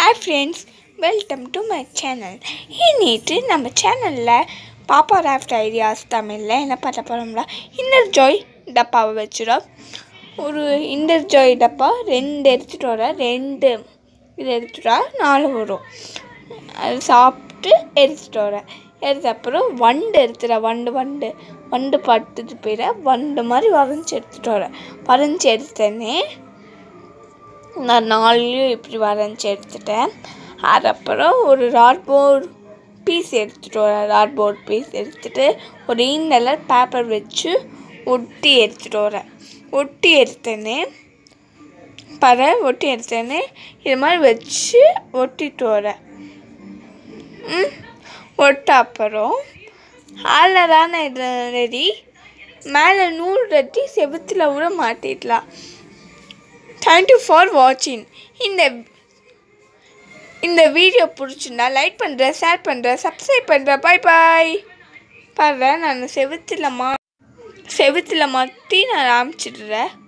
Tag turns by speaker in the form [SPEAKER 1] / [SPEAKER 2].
[SPEAKER 1] hi friends welcome to my channel இன்னிட்டு நம்ம சேனலில் பாப்பா ராஃப்ட் ஐடியாஸ் தமிழில் என்ன பண்ண போகிறோம்னா இன்னர் ஜாய் டப்பாவை வச்சுடும் ஒரு இன்னர் ஜாய் டப்பா ரெண்டு எடுத்துகிட்டு வர ரெண்டு இது எடுத்துகிட்டு வர நாலு வரும் அது சாப்பிட்டு எடுத்துகிட்டு வரேன் எடுத்த அப்புறம் வண்டு எடுத்துட வண்டு வண்டு வண்டு படுத்துட்டு போயிட வண்டு மாதிரி வரைஞ்சி எடுத்துகிட்டு வரேன் வரைஞ்சி எடுத்தேனே நான் நாலுலேயும் இப்படி வரைஞ்சி எடுத்துட்டேன் அதுக்கப்புறம் ஒரு ராட்போர்ட் பீஸ் எடுத்துகிட்டு வரேன் ராட்போர்ட் பீஸ் எடுத்துகிட்டு ஒரு இன்னலர் பேப்பர் வச்சு ஒட்டி எடுத்துகிட்டு வரேன் ஒட்டி எடுத்தேனே பற ஒட்டி எடுத்தேனே இது மாதிரி வச்சு ஒட்டிட்டு வரேன் ம் ஒட்ட அப்புறம் அதில் தானே இது ரெடி மேலே நூல் கட்டி செவுத்தில் கூட மாட்டிடலாம் தேங்க்யூ ஃபார் வாட்சிங் இந்த இந்த வீடியோ பிடிச்சிருந்தா லைக் பண்ணுறேன் ஷேர் பண்ணுறேன் சப்ஸ்கிரைப் பண்ணுறேன் பாய் பாய் பாரு நான் செவுத்தில் மா செவுத்தில் மாற்றி நான் ஆரம்பிச்சிடுறேன்